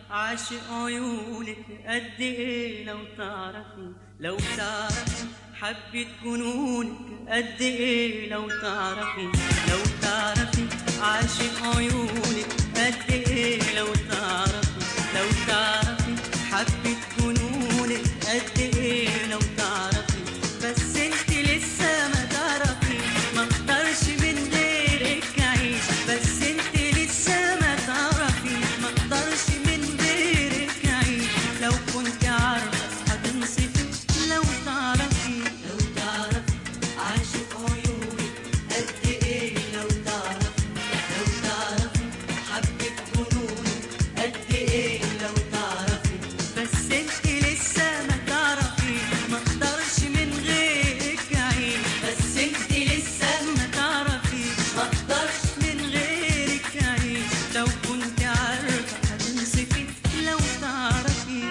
عاشق عيونك قد ايه لو تعرفي لو تعرفي حبة جنونك قد ايه لو تعرفي لو تعرفي عاشق عيونك قد ايه لو تعرفي لو تعرفي حبة جنونك قد ايه لو تعرفي بس انت لسه ما تعرفي ما اقدرش من غيرك اعيش بس انت لسه ما تعرفي ما اقدرش من غيرك اعيش لو كنت عارفه هتنصفي لو تعرفي لو تعرفي عاشق عيونك قد ايه لو تعرفي لو تعرفي حبة جنونك قد ايه لو تعرفي بس انت لسه ما تعرفي ما اقدرش من غيرك اعيش بس انت لسه ما تعرفي ما اقدرش من غيرك اعيش لو كنت عارفه هتنصفي لو تعرفي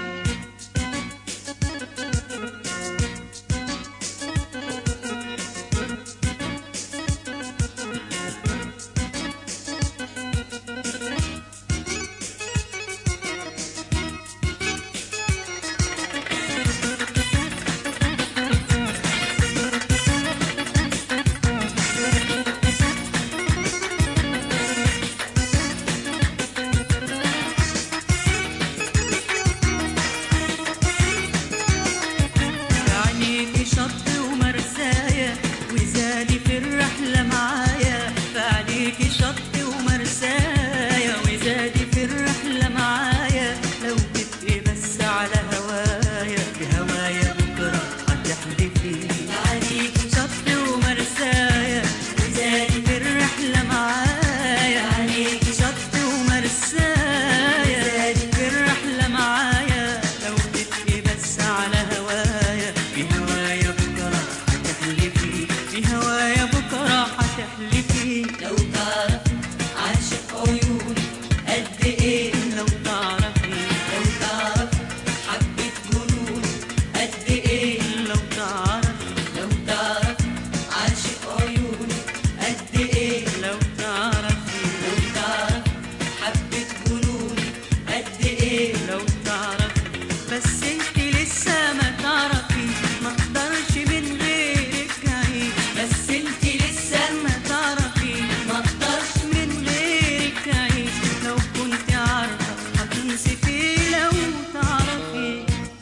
عينيكي شط ومرسايا وزادي في الرحلة معايا فعليكي شط ومرسايا وزادي في الرحلة معايا لو تبقي بس على هوايا بهوايا بكرة هتحلفي عليكي شط ومرسايا وزادي في الرحلة معايا عليكي شط ومرسايا وزادي في الرحلة معايا لو تبقي بس على هوايا في هوايا بكرة هتحلفي في هوايا بكرة هتحلفي لو تعرفي عاشق عيوني قد ايه لو تعرفي لو تعرفي حبة جنوني قد ايه لو تعرفي لو تعرفي عاشق عيوني قد ايه لو تعرفي لو تعرفي حبة جنوني قد ايه لو تعرفي بس انت لسه ما تعرفي ما اقدرش من غيرك اعيش بس انت لسه ما تعرفي ما اقدرش من غيرك اعيش لو كنت عارفه هتنصفي لو تعرفي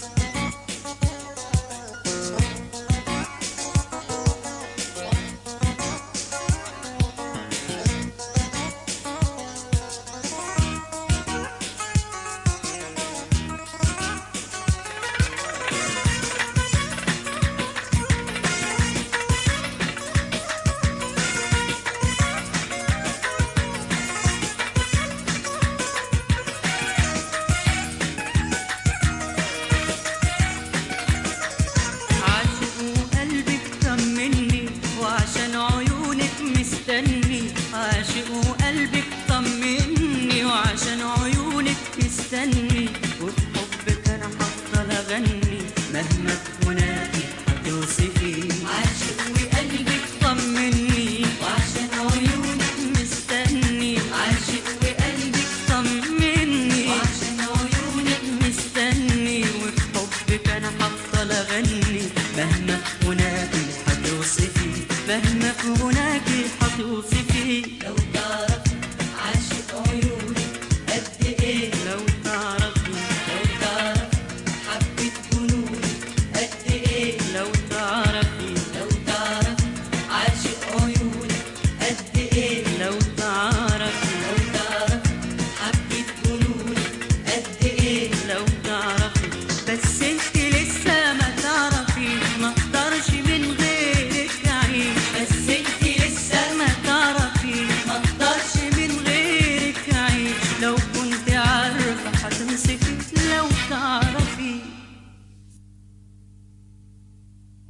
عاشق وقلبك طمني وعشان عيونك مستني عاشق وقلبك طمني وعشان عيونك مستني وبحبك انا هفضل اغني مهما تكوناتي هتوصفي عاشق وقلبك طمني وعشان عيونك مستني عاشق وقلبك طمني وعشان عيونك مستني وبحبك انا هفضل اغني مهما هناك هتوصفي مهما هناك هتوصفي لو تعرفي